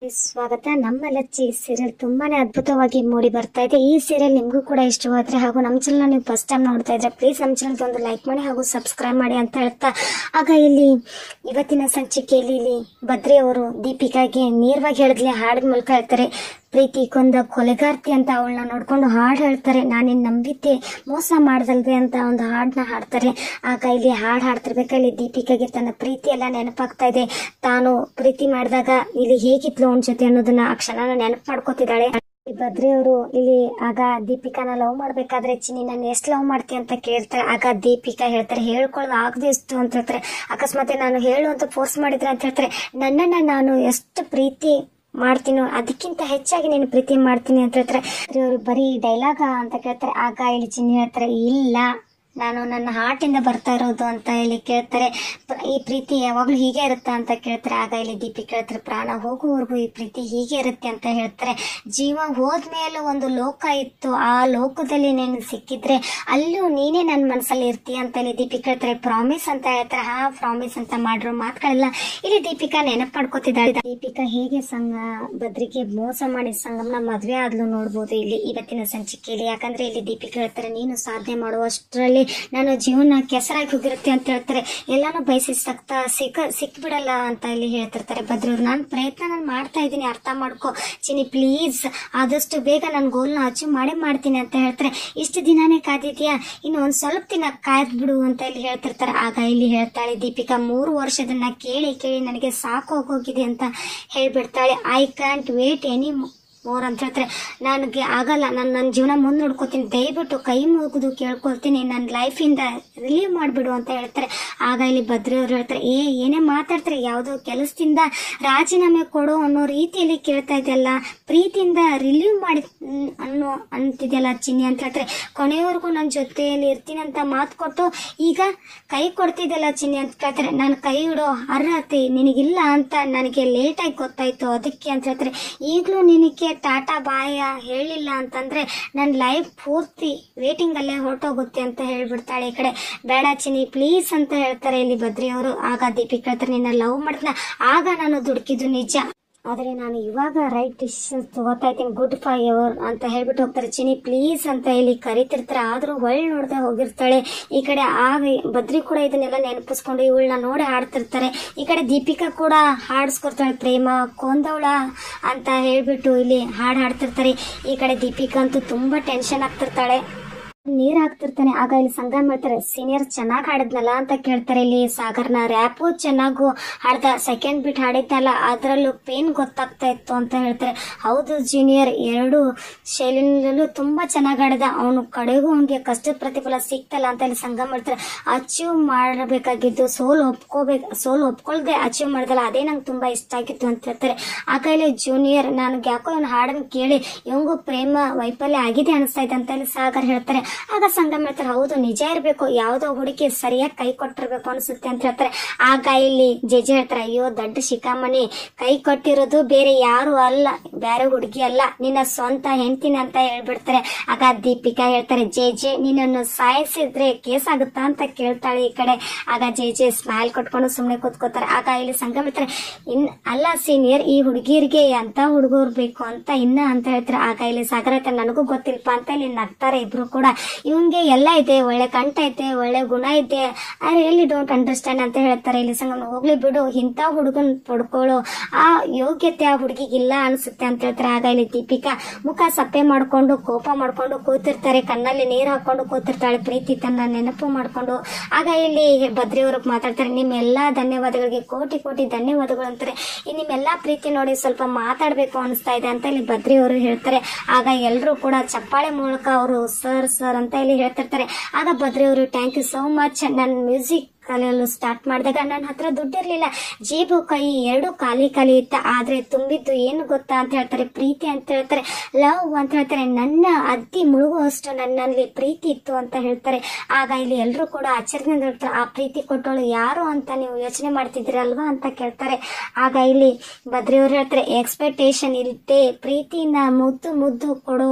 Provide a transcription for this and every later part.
ಸ್ವಾಗತ ನಮ್ಮ ಲಚ್ಚಿ ಸೀರಿಯಲ್ ತುಂಬಾನೇ ಅದ್ಭುತವಾಗಿ ಮೂಡಿ ಬರ್ತಾ ಇದೆ ಈ ಸೀರಿಯಲ್ ನಿಮಗೂ ಕೂಡ ಇಷ್ಟವಾದ್ರೆ ಹಾಗೂ ನಮ್ಮ ಚಾನಲ್ ನೀವು ಫಸ್ಟ್ ಟೈಮ್ ನೋಡ್ತಾ ಇದ್ರೆ ಪ್ಲೀಸ್ ನಮ್ಮ ಚಾನಲ್ ಒಂದು ಲೈಕ್ ಮಾಡಿ ಹಾಗೂ ಸಬ್ಸ್ಕ್ರೈಬ್ ಮಾಡಿ ಅಂತ ಹೇಳ್ತಾ ಆಗ ಇಲ್ಲಿ ಇವತ್ತಿನ ಸಂಚಿಕೆಯಲ್ಲಿ ಇಲ್ಲಿ ಬದ್ರಿ ಅವರು ದೀಪಿಕಾಗೆ ನೇರವಾಗಿ ಹೇಳಿದ್ಲೆ ಹಾಡಿದ ಮೂಲಕ ಹೇಳ್ತಾರೆ ಪ್ರೀತಿ ಕೊಂದ ಕೊಲೆಗಾರ್ತಿ ಅಂತ ಅವಳನ್ನ ನೋಡ್ಕೊಂಡು ಹಾಡು ಹೇಳ್ತಾರೆ ನಾನಿನ್ ನಂಬಿದ್ದೆ ಮೋಸ ಮಾಡ್ದಲ್ದೆ ಅಂತ ಒಂದು ಹಾಡನ್ನ ಹಾಡ್ತಾರೆ ಆಗ ಇಲ್ಲಿ ಹಾಡು ಹಾಡ್ತಿರ್ಬೇಕಾ ಇಲ್ಲಿ ದೀಪಿಕಾಗೆ ತನ್ನ ಪ್ರೀತಿ ಎಲ್ಲ ನೆನಪಾಗ್ತಾ ಇದೆ ತಾನು ಪ್ರೀತಿ ಮಾಡಿದಾಗ ಇಲ್ಲಿ ಹೇಗಿದ್ಲು ಅವನ ಜೊತೆ ಅನ್ನೋದನ್ನ ಆ ಕ್ಷಣನ ನೆನಪು ಮಾಡ್ಕೋತಿದ್ದಾಳೆ ಈ ಬದ್ರಿ ಅವರು ಇಲ್ಲಿ ಆಗ ದೀಪಿಕಾನ ಲವ್ ಮಾಡ್ಬೇಕಾದ್ರೆ ಚಿನ್ನಿ ನಾನು ಎಷ್ಟು ಲವ್ ಮಾಡ್ತೀನಿ ಅಂತ ಕೇಳ್ತಾರೆ ಆಗ ದೀಪಿಕಾ ಹೇಳ್ತಾರೆ ಹೇಳ್ಕೊಳ್ಳೋದು ಆಗದೆ ಎಷ್ಟು ಅಂತ ಹೇಳ್ತಾರೆ ಅಕಸ್ಮಾತ್ ನಾನು ಹೇಳು ಅಂತ ಫೋರ್ಸ್ ಮಾಡಿದ್ರೆ ಅಂತ ಹೇಳ್ತಾರೆ ನನ್ನನ್ನ ನಾನು ಎಷ್ಟು ಪ್ರೀತಿ ಮಾಡ್ತೀನೋ ಅದಕ್ಕಿಂತ ಹೆಚ್ಚಾಗಿ ನೀನು ಪ್ರೀತಿ ಮಾಡ್ತೀನಿ ಅಂತ ಹೇಳ್ತಾರೆ ಅವರು ಬರೀ ಡೈಲಾಗ ಅಂತ ಕೇಳ್ತಾರೆ ಆಗ ಇಲ್ಲಿ ಚಿನ್ನಿ ಹೇಳ್ತಾರೆ ಇಲ್ಲ ನಾನು ನನ್ನ ಹಾರ್ಟಿಂದ ಬರ್ತಾ ಇರೋದು ಅಂತ ಹೇಳಿ ಕೇಳ್ತಾರೆ ಪ- ಈ ಪ್ರೀತಿ ಯಾವಾಗ್ಲೂ ಹೀಗೆ ಇರುತ್ತಾ ಅಂತ ಕೇಳ್ತಾರೆ ಆಗ ಇಲ್ಲಿ ದೀಪಿ ಕೇಳ್ತಾರೆ ಪ್ರಾಣ ಹೋಗುವವರೆಗೂ ಈ ಪ್ರೀತಿ ಹೀಗೆ ಇರುತ್ತೆ ಅಂತ ಹೇಳ್ತಾರೆ ಜೀವ ಹೋದ್ಮೇಲೆ ಒಂದು ಲೋಕ ಇತ್ತು ಆ ಲೋಕದಲ್ಲಿ ನೀನು ಸಿಕ್ಕಿದ್ರೆ ಅಲ್ಲೂ ನೀನೇ ನನ್ನ ಮನಸ್ಸಲ್ಲಿ ಇರ್ತೀಯ ಅಂತ ಇಲ್ಲಿ ದೀಪಿ ಕೇಳ್ತಾರೆ ಪ್ರಾಮಿಸ್ ಅಂತ ಹೇಳ್ತಾರೆ ಹಾ ಪ್ರಾಮಿಸ್ ಅಂತ ಮಾಡಿರೋ ಮಾತುಗಳೆಲ್ಲ ಇಲ್ಲಿ ದೀಪಿಕಾ ನೆನಪು ಮಾಡ್ಕೋತಿದ್ದಾಳೆ ದೀಪಿಕಾ ಹೇಗೆ ಸಂಗ ಬದ್ರಿಗೆ ಮೋಸ ಮಾಡಿ ಸಂಗಮ್ನ ಮದ್ವೆ ಆದ್ಲು ನೋಡ್ಬೋದು ಇಲ್ಲಿ ಇವತ್ತಿನ ಸಂಚಿಕೆಯಲ್ಲಿ ಯಾಕಂದ್ರೆ ಇಲ್ಲಿ ದೀಪಿಕಾ ಹೇಳ್ತಾರೆ ನೀನು ಸಾಧನೆ ಮಾಡುವಷ್ಟರಲ್ಲಿ ನಾನು ಜೀವನ ಕೆಸರಾಗಿ ಹೋಗಿರುತ್ತೆ ಅಂತ ಹೇಳ್ತಾರೆ ಎಲ್ಲಾನು ಬಯಸಿ ಸಕ್ತ ಸಿಕ್ಕ ಸಿಕ್ಬಿಡಲ್ಲ ಅಂತ ಇಲ್ಲಿ ಹೇಳ್ತಿರ್ತಾರೆ ಬದ್ರವ್ರು ನಾನು ಪ್ರಯತ್ನ ನಾನು ಮಾಡ್ತಾ ಇದ್ದೀನಿ ಅರ್ಥ ಮಾಡ್ಕೊ ಚಿನಿ ಪ್ಲೀಸ್ ಆದಷ್ಟು ಬೇಗ ನನ್ನ ಗೋಲ್ನ ಅಚೀವ್ ಮಾಡೇ ಮಾಡ್ತೀನಿ ಅಂತ ಹೇಳ್ತಾರೆ ಇಷ್ಟು ದಿನಾನೇ ಕಾದಿದ್ಯಾ ಇನ್ನು ಒಂದ್ ಸ್ವಲ್ಪ ದಿನ ಕಾಯ್ದು ಬಿಡು ಅಂತ ಇಲ್ಲಿ ಹೇಳ್ತಿರ್ತಾರೆ ಆಗ ಇಲ್ಲಿ ಹೇಳ್ತಾಳೆ ದೀಪಿಕಾ ಮೂರು ವರ್ಷದನ್ನ ಕೇಳಿ ಕೇಳಿ ನನಗೆ ಸಾಕು ಹೋಗಿದೆ ಅಂತ ಹೇಳ್ಬಿಡ್ತಾಳೆ I can't wait any more ಅಂತ ಹೇಳ್ತಾರೆ ನನಗೆ ಆಗಲ್ಲ ನಾನು ನನ್ನ ಜೀವನ ಮುಂದೆ ನೋಡ್ಕೋತೀನಿ ದಯವಿಟ್ಟು ಕೈ ಮುಗಿದು ಕೇಳ್ಕೊಳ್ತೀನಿ ನನ್ನ ಲೈಫಿಂದ ರಿಲೀವ್ ಮಾಡಿಬಿಡು ಅಂತ ಹೇಳ್ತಾರೆ ಆಗ ಇಲ್ಲಿ ಭದ್ರವ್ರು ಹೇಳ್ತಾರೆ ಏ ಏನೇ ಮಾತಾಡ್ತಾರೆ ಯಾವುದೋ ಕೆಲಸದಿಂದ ರಾಜೀನಾಮೆ ಕೊಡು ಅನ್ನೋ ರೀತಿಯಲ್ಲಿ ಕೇಳ್ತಾ ಇದೆಯಲ್ಲ ಪ್ರೀತಿಯಿಂದ ರಿಲೀವ್ ಮಾಡಿ ಮ್, ಅನ್ನೋ ಅಂತಿದೆಯಲ್ಲ ಚಿನ್ನಿ ಅಂತ ಹೇಳ್ತಾರೆ ಕೊನೆಯವರೆಗೂ ನನ್ನ ಜೊತೆಯಲ್ಲಿ ಇರ್ತೀನಿ ಅಂತ ಮಾತು ಕೊಟ್ಟು ಈಗ ಕೈ ಕೊಡ್ತಿದ್ದಲ್ಲ ಚಿನ್ನಿ ಅಂತ ಕೇಳ್ತಾರೆ ನಾನು ಕೈ ಇಡೋ ಅರ್ಹತೆ ನಿನಗಿಲ್ಲ ಅಂತ ನನಗೆ ಲೇಟಾಗಿ ಗೊತ್ತಾಯ್ತು ಅದಕ್ಕೆ ಅಂತ ಹೇಳ್ತಾರೆ ಈಗಲೂ ನಿನಗೆ ಟಾಟಾ ಬಾಯ ಹೇಳಿಲ್ಲ ಅಂತಂದ್ರೆ ನನ್ನ ಲೈಫ್ ಪೂರ್ತಿ ವೇಟಿಂಗ್ ಅಲ್ಲೇ ಹೊರಟೋಗುತ್ತೆ ಅಂತ ಹೇಳ್ಬಿಡ್ತಾಳೆ ಈ ಕಡೆ ಬೇಡ ಚಿನಿ ಪ್ಲೀಸ್ ಅಂತ ಹೇಳ್ತಾರೆ ಇಲ್ಲಿ ಬದ್ರಿ ಅವರು ಆಗ ದೀಪಿಕಾ ಹೇಳ್ತಾರೆ ನಿನ್ನ ಲವ್ ಮಾಡ್ತಾನ ಆಗ ನಾನು ದುಡುಕಿದ್ದು ನಿಜ ಆದರೆ ನಾನು ಇವಾಗ ರೈಟ್ ಡಿಸಿಷನ್ಸ್ ತಗೋತಾ ಇದ್ದೀನಿ ಗುಡ್ ಫಾರ್ ಎವರ್ ಅಂತ ಹೇಳ್ಬಿಟ್ಟು ಹೋಗ್ತಾರೆ ಚಿನಿ ಪ್ಲೀಸ್ ಅಂತ ಇಲ್ಲಿ ಕರಿತಿರ್ತಾರೆ ಆದ್ರೂ ಒಳ್ಳೆ ನೋಡ್ದೆ ಹೋಗಿರ್ತಾಳೆ ಈ ಕಡೆ ಆಗ ಬದ್ರಿ ಕೂಡ ಇದನ್ನೆಲ್ಲ ನೆನಪಿಸ್ಕೊಂಡು ಇವಳನ್ನ ನೋಡಿ ಹಾಡ್ತಿರ್ತಾರೆ ಈ ಕಡೆ ದೀಪಿಕಾ ಕೂಡ ಹಾಡಿಸ್ಕೊಡ್ತಾಳೆ ಪ್ರೇಮ ಕೊಂದವಳ ಅಂತ ಹೇಳ್ಬಿಟ್ಟು ಇಲ್ಲಿ ಹಾಡು ಹಾಡ್ತಿರ್ತಾರೆ ಈ ಕಡೆ ದೀಪಿಕಾ ಅಂತೂ ತುಂಬಾ ಟೆನ್ಷನ್ ಆಗ್ತಿರ್ತಾಳೆ ನೀರ್ ಹಾಕ್ತಿರ್ತಾನೆ ಆಗ ಇಲ್ಲಿ ಸಂಗಮ್ ಹೇಳ್ತಾರೆ ಸೀನಿಯರ್ ಚೆನ್ನಾಗ್ ಹಾಡಿದ್ನಲ್ಲ ಅಂತ ಕೇಳ್ತಾರೆ ಇಲ್ಲಿ ಸಾಗರ್ನ ರ್ಯಾಪು ಚೆನ್ನಾಗು ಹಾಡ್ದ ಸೆಕೆಂಡ್ ಬಿಟ್ ಹಾಡಿದ್ನಲ್ಲ ಅದ್ರಲ್ಲೂ ಪೇನ್ ಗೊತ್ತಾಗ್ತಾ ಇತ್ತು ಅಂತ ಹೇಳ್ತಾರೆ ಹೌದು ಜೂನಿಯರ್ ಎರಡು ಶೈಲಿನಲ್ಲೂ ತುಂಬಾ ಚೆನ್ನಾಗ್ ಹಾಡಿದ ಅವನು ಕಡೆಗೂ ಅವನಿಗೆ ಕಷ್ಟದ ಪ್ರತಿಫಲ ಸಿಕ್ತಲ್ಲ ಅಂತ ಇಲ್ಲಿ ಸಂಗಮ್ ಹೇಳ್ತಾರೆ ಅಚೀವ್ ಮಾಡಬೇಕಾಗಿದ್ದು ಸೋಲ್ ಒಪ್ಕೋಬೇಕು ಸೋಲ್ ಒಪ್ಕೊಳ್ದೆ ಅಚೀವ್ ಮಾಡ್ದಲ್ಲ ಅದೇ ನಂಗೆ ತುಂಬಾ ಇಷ್ಟ ಆಗಿತ್ತು ಅಂತ ಹೇಳ್ತಾರೆ ಆಗ ಇಲ್ಲಿ ಜೂನಿಯರ್ ನನಗೆ ಯಾಕೋ ಇವನ್ ಹಾಡನ್ನ ಕೇಳಿ ಇವಂಗೂ ಪ್ರೇಮ ವೈಫಲ್ಯ ಆಗಿದೆ ಅನಿಸ್ತಾ ಇದೆ ಅಂತ ಇಲ್ಲಿ ಸಾಗರ್ ಹೇಳ್ತಾರೆ ಆಗ ಸಂಗಮ್ ಹೇಳ್ತಾರೆ ಹೌದು ನಿಜ ಇರ್ಬೇಕು ಯಾವ್ದೋ ಹುಡುಗಿ ಸರಿಯಾಗಿ ಕೈ ಕೊಟ್ಟಿರ್ಬೇಕು ಅನ್ಸುತ್ತೆ ಅಂತ ಹೇಳ್ತಾರೆ ಆಗ ಇಲ್ಲಿ ಜೆಜೆ ಹೇಳ್ತಾರೆ ಅಯ್ಯೋ ದೊಡ್ಡ ಶಿಖಾಮಣಿ ಕೈ ಕೊಟ್ಟಿರೋದು ಬೇರೆ ಯಾರು ಅಲ್ಲ ಬೇರೆ ಹುಡುಗಿ ಅಲ್ಲ ನಿನ್ನ ಸ್ವಂತ ಹೆಂಡ್ತಿನ ಅಂತ ಹೇಳ್ಬಿಡ್ತಾರೆ ಆಗ ದೀಪಿಕಾ ಹೇಳ್ತಾರೆ ಜೆ ಜೆ ನಿನ್ನನ್ನು ಸಾಯಿಸಿದ್ರೆ ಕೇಸ್ ಆಗುತ್ತಾ ಅಂತ ಕೇಳ್ತಾಳೆ ಈ ಕಡೆ ಆಗ ಜೆ ಜೆ ಸ್ಮೈಲ್ ಕೊಟ್ಕೊಂಡು ಸುಮ್ಮನೆ ಕೂತ್ಕೋತಾರೆ ಆಗ ಇಲ್ಲಿ ಸಂಗಮ್ ಹೇಳ್ತಾರೆ ಇನ್ ಅಲ್ಲ ಸೀನಿಯರ್ ಈ ಹುಡುಗಿಯರಿಗೆ ಅಂತ ಹುಡುಗರು ಬೇಕು ಅಂತ ಇನ್ನ ಅಂತ ಹೇಳ್ತಾರೆ ಆಗ ಇಲ್ಲಿ ಸಾಗರ ಹೇಳ್ತಾರೆ ನನಗೂ ಗೊತ್ತಿಲ್ಪ ಅಂತ ಇಲ್ಲಿ ನಗ್ತಾರೆ ಇಬ್ರು ಕೂಡ ಇವನ್ಗೆ ಎಲ್ಲ ಇದೆ ಒಳ್ಳೆ ಕಂಠ ಐತೆ ಒಳ್ಳೆ ಗುಣ ಐತೆ ಐ ರಿಯಲಿ ಡೋಂಟ್ ಅಂಡರ್ಸ್ಟ್ಯಾಂಡ್ ಅಂತ ಹೇಳ್ತಾರೆ ಇಲ್ಲಿ ಸಂಗಮ್ ಹೋಗ್ಲಿ ಬಿಡು ಇಂಥ ಹುಡುಗನ್ ಪಡ್ಕೊಳ್ಳೋ ಆ ಯೋಗ್ಯತೆ ಆ ಹುಡುಗಿಗಿಲ್ಲ ಅನ್ಸುತ್ತೆ ಅಂತ ಹೇಳ್ತಾರೆ ಆಗ ಇಲ್ಲಿ ದೀಪಿಕಾ ಮುಖ ಸಪ್ಪೆ ಮಾಡ್ಕೊಂಡು ಕೋಪ ಮಾಡ್ಕೊಂಡು ಕೂತಿರ್ತಾರೆ ಕಣ್ಣಲ್ಲಿ ನೀರು ಹಾಕೊಂಡು ಕೂತಿರ್ತಾಳೆ ಪ್ರೀತಿ ತನ್ನ ನೆನಪು ಮಾಡ್ಕೊಂಡು ಆಗ ಇಲ್ಲಿ ಬದ್ರಿಯವರು ಮಾತಾಡ್ತಾರೆ ನಿಮ್ಮೆಲ್ಲಾ ಧನ್ಯವಾದಗಳಿಗೆ ಕೋಟಿ ಕೋಟಿ ಧನ್ಯವಾದಗಳು ಅಂತಾರೆ ಈ ನಿಮ್ಮೆಲ್ಲಾ ಪ್ರೀತಿ ನೋಡಿ ಸ್ವಲ್ಪ ಮಾತಾಡ್ಬೇಕು ಅನಿಸ್ತಾ ಇದೆ ಅಂತ ಇಲ್ಲಿ ಬದ್ರಿ ಅವರು ಹೇಳ್ತಾರೆ ಆಗ ಎಲ್ಲರೂ ಕೂಡ ಚಪ್ಪಾಳೆ ಮೂಲಕ ಅವರು ಸರ್ ಸರ್ ಅಂತ ಇಲ್ಲಿ ಹೇಳ್ತಿರ್ತಾರೆ ಆಗ ಬದ್ರಿ ಅವರು ಥ್ಯಾಂಕ್ ಯು ಸೋ ಮಚ್ ನನ್ನ ಮ್ಯೂಸಿಕ್ ಕಲಿಯಲು ಸ್ಟಾರ್ಟ್ ಮಾಡಿದಾಗ ನನ್ನ ಹತ್ರ ದುಡ್ಡಿರ್ಲಿಲ್ಲ ಜೇಬು ಕೈ ಎರಡು ಖಾಲಿ ಖಾಲಿ ಇತ್ತ ಆದ್ರೆ ತುಂಬಿದ್ದು ಏನು ಗೊತ್ತಾ ಅಂತ ಹೇಳ್ತಾರೆ ಪ್ರೀತಿ ಅಂತ ಹೇಳ್ತಾರೆ ಲವ್ ಅಂತ ಹೇಳ್ತಾರೆ ನನ್ನ ಅದ್ದಿ ಮುಳುಗುವಷ್ಟು ನನ್ನಲ್ಲಿ ಪ್ರೀತಿ ಇತ್ತು ಅಂತ ಹೇಳ್ತಾರೆ ಆಗ ಇಲ್ಲಿ ಎಲ್ಲರೂ ಕೂಡ ಆಶ್ಚರ್ಯದಿಂದ ಹೇಳ್ತಾರೆ ಆ ಪ್ರೀತಿ ಕೊಟ್ಟವಳು ಯಾರು ಅಂತ ನೀವು ಯೋಚನೆ ಮಾಡ್ತಿದ್ದೀರಲ್ವಾ ಅಂತ ಕೇಳ್ತಾರೆ ಆಗ ಇಲ್ಲಿ ಬದ್ರಿಯವ್ರು ಹೇಳ್ತಾರೆ ಎಕ್ಸ್ಪೆಕ್ಟೇಷನ್ ಇರುತ್ತೆ ಪ್ರೀತಿನ ಮುದ್ದು ಮುದ್ದು ಕೊಡೋ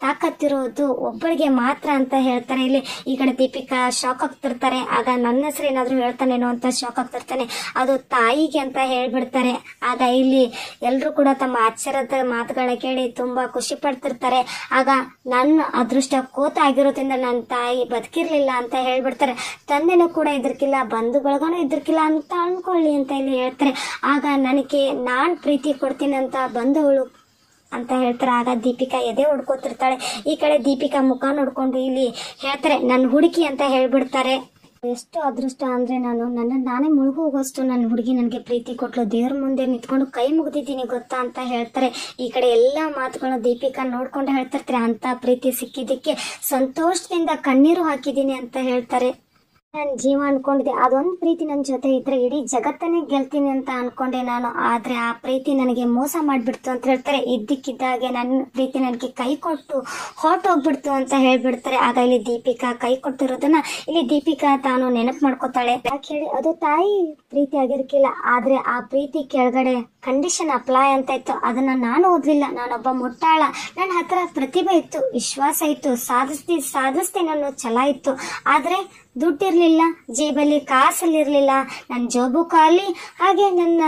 ತಾಕತ್ತಿರೋದು ಒಬ್ಬಳಿಗೆ ಮಾತ್ರ ಅಂತ ಹೇಳ್ತಾರೆ ಇಲ್ಲಿ ಈ ಕಡೆ ದೀಪಿಕಾ ಶಾಕ್ ಆಗ್ತಿರ್ತಾರೆ ಆಗ ನನ್ನ ಹೆಸರು ಏನಾದ್ರು ಹೇಳ್ತಾನೇನೋ ಅಂತ ಶಾಕ್ ಆಗ್ತಿರ್ತಾನೆ ಅದು ತಾಯಿಗೆ ಅಂತ ಹೇಳ್ಬಿಡ್ತಾರೆ ಆಗ ಇಲ್ಲಿ ಎಲ್ರು ಕೂಡ ತಮ್ಮ ಆಶ್ಚರ್ಯದ ಮಾತುಗಳನ್ನ ಕೇಳಿ ತುಂಬಾ ಖುಷಿ ಪಡ್ತಿರ್ತಾರೆ ಆಗ ನನ್ನ ಅದೃಷ್ಟ ಕೋತ ಆಗಿರೋದ್ರಿಂದ ನನ್ನ ತಾಯಿ ಬದುಕಿರ್ಲಿಲ್ಲ ಅಂತ ಹೇಳ್ಬಿಡ್ತಾರೆ ತಂದೆನೂ ಕೂಡ ಇದ್ರಕ್ಕಿಲ್ಲ ಬಂಧು ಬಳಗನೂ ಇದ್ರಕ್ಕಿಲ್ಲ ಅಂತ ಅನ್ಕೊಳ್ಳಿ ಅಂತ ಇಲ್ಲಿ ಹೇಳ್ತಾರೆ ಆಗ ನನಗೆ ನಾನ್ ಪ್ರೀತಿ ಕೊಡ್ತೀನಿ ಅಂತ ಬಂಧುಗಳು ಅಂತ ಹೇಳ್ತಾರೆ ಆಗ ದೀಪಿಕಾ ಎದೆ ಹೊಡ್ಕೋತಿರ್ತಾಳೆ ಈ ಕಡೆ ದೀಪಿಕಾ ಮುಖ ನೋಡ್ಕೊಂಡು ಇಲ್ಲಿ ಹೇಳ್ತಾರೆ ನನ್ನ ಹುಡುಗಿ ಅಂತ ಹೇಳ್ಬಿಡ್ತಾರೆ ಎಷ್ಟು ಅದೃಷ್ಟ ಅಂದ್ರೆ ನಾನು ನನ್ನ ನಾನೇ ಮುಳುಗು ಹೋಗೋಷ್ಟು ನನ್ನ ಹುಡುಗಿ ನನಗೆ ಪ್ರೀತಿ ಕೊಟ್ಲು ದೇವ್ರ ಮುಂದೆ ನಿಂತ್ಕೊಂಡು ಕೈ ಮುಗ್ದಿದ್ದೀನಿ ಗೊತ್ತಾ ಅಂತ ಹೇಳ್ತಾರೆ ಈ ಕಡೆ ಎಲ್ಲಾ ಮಾತುಗಳನ್ನ ದೀಪಿಕಾ ನೋಡ್ಕೊಂಡು ಹೇಳ್ತಿರ್ತಾರೆ ಅಂತ ಪ್ರೀತಿ ಸಿಕ್ಕಿದ್ದಕ್ಕೆ ಸಂತೋಷದಿಂದ ಕಣ್ಣೀರು ಹಾಕಿದ್ದೀನಿ ಅಂತ ಹೇಳ್ತಾರೆ ನನ್ನ ಜೀವ ಅನ್ಕೊಂಡಿದ್ದೆ ಅದೊಂದು ಪ್ರೀತಿ ನನ್ನ ಜೊತೆ ಇದ್ರೆ ಇಡೀ ಜಗತ್ತನ್ನೇ ಗೆಲ್ತೀನಿ ಅಂತ ಅನ್ಕೊಂಡೆ ನಾನು ಆದ್ರೆ ಆ ಪ್ರೀತಿ ನನಗೆ ಮೋಸ ಮಾಡ್ಬಿಡ್ತು ಅಂತ ಹೇಳ್ತಾರೆ ಇದ್ದಕ್ಕಿದ್ದಾಗೆ ನನ್ನ ಪ್ರೀತಿ ನನಗೆ ಕೈ ಕೊಟ್ಟು ಹೊರಟೋಗ್ಬಿಡ್ತು ಅಂತ ಹೇಳ್ಬಿಡ್ತಾರೆ ಆಗ ಇಲ್ಲಿ ದೀಪಿಕಾ ಕೈ ಕೊಟ್ಟಿರೋದನ್ನ ಇಲ್ಲಿ ದೀಪಿಕಾ ತಾನು ನೆನಪು ಮಾಡ್ಕೋತಾಳೆ ಯಾಕೆ ಹೇಳಿ ಅದು ತಾಯಿ ಪ್ರೀತಿ ಆಗಿರ್ಕಿಲ್ಲ ಆದ್ರೆ ಆ ಪ್ರೀತಿ ಕೆಳಗಡೆ ಕಂಡೀಷನ್ ಅಪ್ಲೈ ಅಂತ ಇತ್ತು ಅದನ್ನ ನಾನು ಓದ್ಲಿಲ್ಲ ನಾನೊಬ್ಬ ಮುಟ್ಟಾಳ ನನ್ನ ಹತ್ರ ಪ್ರತಿಭೆ ಇತ್ತು ವಿಶ್ವಾಸ ಇತ್ತು ಸಾಧಿಸ್ತಿ ಸಾಧಿಸ್ತೀನಿ ಅನ್ನೋ ಛಲ ಇತ್ತು ಆದ್ರೆ ದುಡ್ಡಿರ್ಲಿಲ್ಲ ಜೇಬಲ್ಲಿ ಕಾಸಲ್ಲಿರ್ಲಿಲ್ಲ ನನ್ನ ಜೋಬು ಖಾಲಿ ಹಾಗೆ ನನ್ನ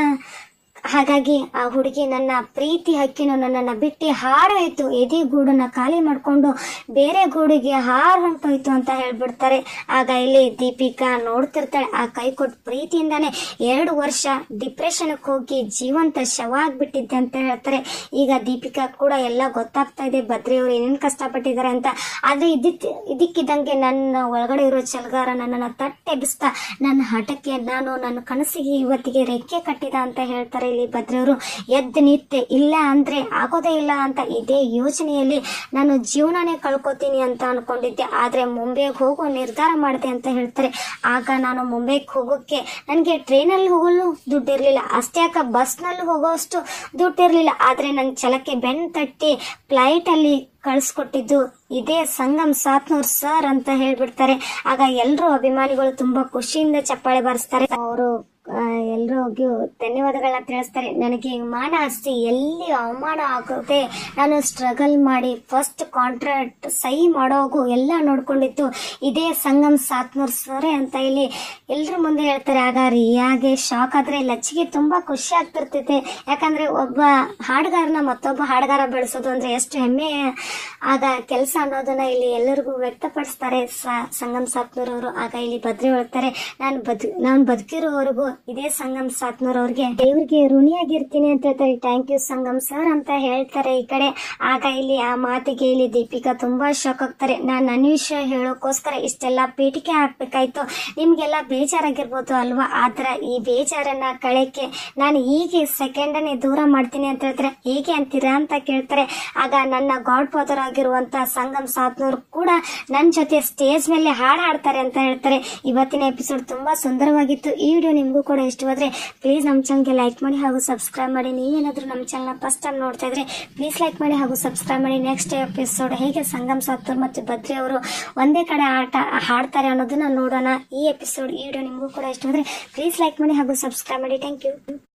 ಹಾಗಾಗಿ ಆ ಹುಡುಗಿ ನನ್ನ ಪ್ರೀತಿ ಹಕ್ಕಿನ ನನ್ನನ್ನ ಬಿಟ್ಟು ಹಾರೋಯ್ತು ಎದೆ ಗೂಡನ್ನ ಖಾಲಿ ಮಾಡ್ಕೊಂಡು ಬೇರೆ ಗೂಡಿಗೆ ಹಾರ್ ಹೊಂಟೋಯ್ತು ಅಂತ ಹೇಳ್ಬಿಡ್ತಾರೆ ಆಗ ಇಲ್ಲಿ ದೀಪಿಕಾ ನೋಡ್ತಿರ್ತಾಳೆ ಆ ಕೈ ಕೊಟ್ಟು ಪ್ರೀತಿಯಿಂದಾನೆ ಎರಡು ವರ್ಷ ಡಿಪ್ರೆಷನ್ಗೆ ಹೋಗಿ ಜೀವಂತ ಶವ ಆಗ್ಬಿಟ್ಟಿದ್ದೆ ಅಂತ ಹೇಳ್ತಾರೆ ಈಗ ದೀಪಿಕಾ ಕೂಡ ಎಲ್ಲ ಗೊತ್ತಾಗ್ತಾ ಇದೆ ಬದ್ರಿ ಅವ್ರು ಏನೇನು ಕಷ್ಟಪಟ್ಟಿದ್ದಾರೆ ಅಂತ ಆದ್ರೆ ಇದ್ದಿತ್ ಇದಕ್ಕಿದ್ದಂಗೆ ನನ್ನ ಒಳಗಡೆ ಇರೋ ಚಲ್ಗಾರ ನನ್ನನ್ನ ತಟ್ಟೆಬ್ಬಿಸ್ತಾ ನನ್ನ ಹಠಕ್ಕೆ ನಾನು ನನ್ನ ಕನಸಿಗೆ ಇವತ್ತಿಗೆ ರೆಕ್ಕೆ ಕಟ್ಟಿದ ಅಂತ ಹೇಳ್ತಾರೆ ಇಲ್ಲಿ ಬದ್ರವರು ಎದ್ದು ನಿತ್ಯ ಇಲ್ಲ ಅಂದ್ರೆ ಆಗೋದೇ ಇಲ್ಲ ಅಂತ ಇದೇ ಯೋಚನೆಯಲ್ಲಿ ನಾನು ಜೀವನನೇ ಕಳ್ಕೊತೀನಿ ಅಂತ ಅನ್ಕೊಂಡಿದ್ದೆ ಆದ್ರೆ ಮುಂಬೈಗೆ ಹೋಗೋ ನಿರ್ಧಾರ ಮಾಡಿದೆ ಅಂತ ಹೇಳ್ತಾರೆ ಆಗ ನಾನು ಮುಂಬೈಗೆ ಹೋಗೋಕೆ ನನಗೆ ಟ್ರೈನಲ್ಲಿ ಹೋಗಲು ದುಡ್ಡಿರ್ಲಿಲ್ಲ ಅಷ್ಟೇ ಯಾಕ ಬಸ್ನಲ್ಲಿ ಹೋಗೋಷ್ಟು ದುಡ್ಡಿರ್ಲಿಲ್ಲ ಆದ್ರೆ ನನ್ನ ಛಲಕ್ಕೆ ಬೆನ್ ತಟ್ಟಿ ಫ್ಲೈಟ್ ಅಲ್ಲಿ ಕಳ್ಸಿಕೊಟ್ಟಿದ್ದು ಇದೇ ಸಂಗಮ್ ಸಾತ್ನೂರ್ ಸರ್ ಅಂತ ಹೇಳ್ಬಿಡ್ತಾರೆ ಆಗ ಎಲ್ರು ಅಭಿಮಾನಿಗಳು ತುಂಬಾ ಖುಷಿಯಿಂದ ಚಪ್ಪಾಳೆ ಬಾರಿಸ್ತಾರೆ ಅವರು ಎಲ್ರಿಗೂ ಧನ್ಯವಾದಗಳನ್ನ ತಿಳಿಸ್ತಾರೆ ನನಗೆ ಮಾನ ಹಸ್ತಿ ಎಲ್ಲಿ ಅವಮಾನ ಆಗುತ್ತೆ ನಾನು ಸ್ಟ್ರಗಲ್ ಮಾಡಿ ಫಸ್ಟ್ ಕಾಂಟ್ರಾಕ್ಟ್ ಸಹಿ ಮಾಡೋಗು ಎಲ್ಲ ನೋಡ್ಕೊಂಡಿತ್ತು ಇದೇ ಸಂಗಮ್ ಸಾತ್ನೂರ್ ಸರೆ ಅಂತ ಇಲ್ಲಿ ಎಲ್ರ ಮುಂದೆ ಹೇಳ್ತಾರೆ ಆಗ ರಿಯಾಗೆ ಶಾಕ್ ಆದ್ರೆ ಲಚ್ಚಿಗೆ ತುಂಬಾ ಖುಷಿ ಆಗ್ತಿರ್ತೈತೆ ಯಾಕಂದ್ರೆ ಒಬ್ಬ ಹಾಡುಗಾರನ ಮತ್ತೊಬ್ಬ ಹಾಡುಗಾರ ಬೆಳೆಸೋದು ಅಂದ್ರೆ ಎಷ್ಟು ಹೆಮ್ಮೆ ಆಗ ಕೆಲಸ ಅನ್ನೋದನ್ನ ಇಲ್ಲಿ ಎಲ್ಲರಿಗೂ ವ್ಯಕ್ತಪಡಿಸ್ತಾರೆ ಸ- ಸಂಗಮ್ ಸಾತ್ನೂರ್ ಅವರು ಆಗ ಇಲ್ಲಿ ಬದ್ರಿ ಹೇಳ್ತಾರೆ ನಾನು ಬದ್ ನಾನು ಬದುಕಿರೋವರೆಗೂ ಇದೇ ಸಂಗಮ್ ಸಾತ್ನೂರ್ ಅವ್ರಿಗೆ ದೇವ್ರಿಗೆ ಋಣಿಯಾಗಿರ್ತೀನಿ ಅಂತ ಹೇಳ್ತಾರೆ ಥ್ಯಾಂಕ್ ಯು ಸಂಗಮ್ ಸರ್ ಅಂತ ಹೇಳ್ತಾರೆ ಈ ಕಡೆ ಆಗ ಇಲ್ಲಿ ಆ ಮಾತಿಗೆ ಇಲ್ಲಿ ದೀಪಿಕಾ ತುಂಬಾ ಶಾಕ್ ಆಗ್ತಾರೆ ನಾನು ನನ್ನ ವಿಷಯ ಹೇಳೋಕ್ಕೋಸ್ಕರ ಇಷ್ಟೆಲ್ಲ ಪೀಠಿಕೆ ಹಾಕ್ಬೇಕಾಯ್ತು ನಿಮ್ಗೆಲ್ಲ ಬೇಜಾರಾಗಿರ್ಬೋದು ಅಲ್ವಾ ಆದ್ರ ಈ ಬೇಜಾರನ್ನ ಕಳೆಕ್ಕೆ ನಾನು ಹೀಗೆ ಸೆಕೆಂಡನೇ ದೂರ ಮಾಡ್ತೀನಿ ಅಂತ ಹೇಳ್ತಾರೆ ಹೇಗೆ ಅಂತೀರಾ ಅಂತ ಕೇಳ್ತಾರೆ ಆಗ ನನ್ನ ಗಾಡ್ ಫಾದರ್ ಆಗಿರುವಂತ ಸಂಗಮ್ ಸಾತ್ನೂರ್ ಕೂಡ ನನ್ನ ಜೊತೆ ಸ್ಟೇಜ್ ಮೇಲೆ ಹಾಡು ಹಾಡ್ತಾರೆ ಅಂತ ಹೇಳ್ತಾರೆ ಇವತ್ತಿನ ಎಪಿಸೋಡ್ ತುಂಬಾ ಸುಂದರವಾಗಿತ್ತು ಈ ವಿಡಿಯೋ ನಿಮಗೂ ಕೂಡ ಇಷ್ಟವಾದ್ರೆ ಪ್ಲೀಸ್ ನಮ್ಮ ಚಾನಲ್ಗೆ ಲೈಕ್ ಮಾಡಿ ಹಾಗೂ ಸಬ್ಸ್ಕ್ರೈಬ್ ಮಾಡಿ ನೀವೇನಾದ್ರೂ ನಮ್ಮ ಚಾನಲ್ ಫಸ್ಟ್ ಟೈಮ್ ನೋಡ್ತಾ ಇದ್ರೆ ಪ್ಲೀಸ್ ಲೈಕ್ ಮಾಡಿ ಹಾಗೂ ಸಬ್ಸ್ಕ್ರೈಬ್ ಮಾಡಿ ನೆಕ್ಸ್ಟ್ ಎಪಿಸೋಡ್ ಹೇಗೆ ಸಂಗಮ್ ಸಾತ್ತೂರ್ ಮತ್ತು ಬದ್ರಿ ಅವರು ಒಂದೇ ಕಡೆ ಆಟ ಹಾಡ್ತಾರೆ ಅನ್ನೋದನ್ನ ನೋಡೋಣ ಈ ಎಪಿಸೋಡ್ ಈ ವಿಡಿಯೋ ನಿಮಗೂ ಕೂಡ ಇಷ್ಟವಾದ್ರೆ ಪ್ಲೀಸ್ ಲೈಕ್ ಮಾಡಿ ಹಾಗೂ ಸಬ್ಸ್ಕ್ರೈಬ್ ಮಾಡಿ ಥ್ಯಾಂಕ್ ಯು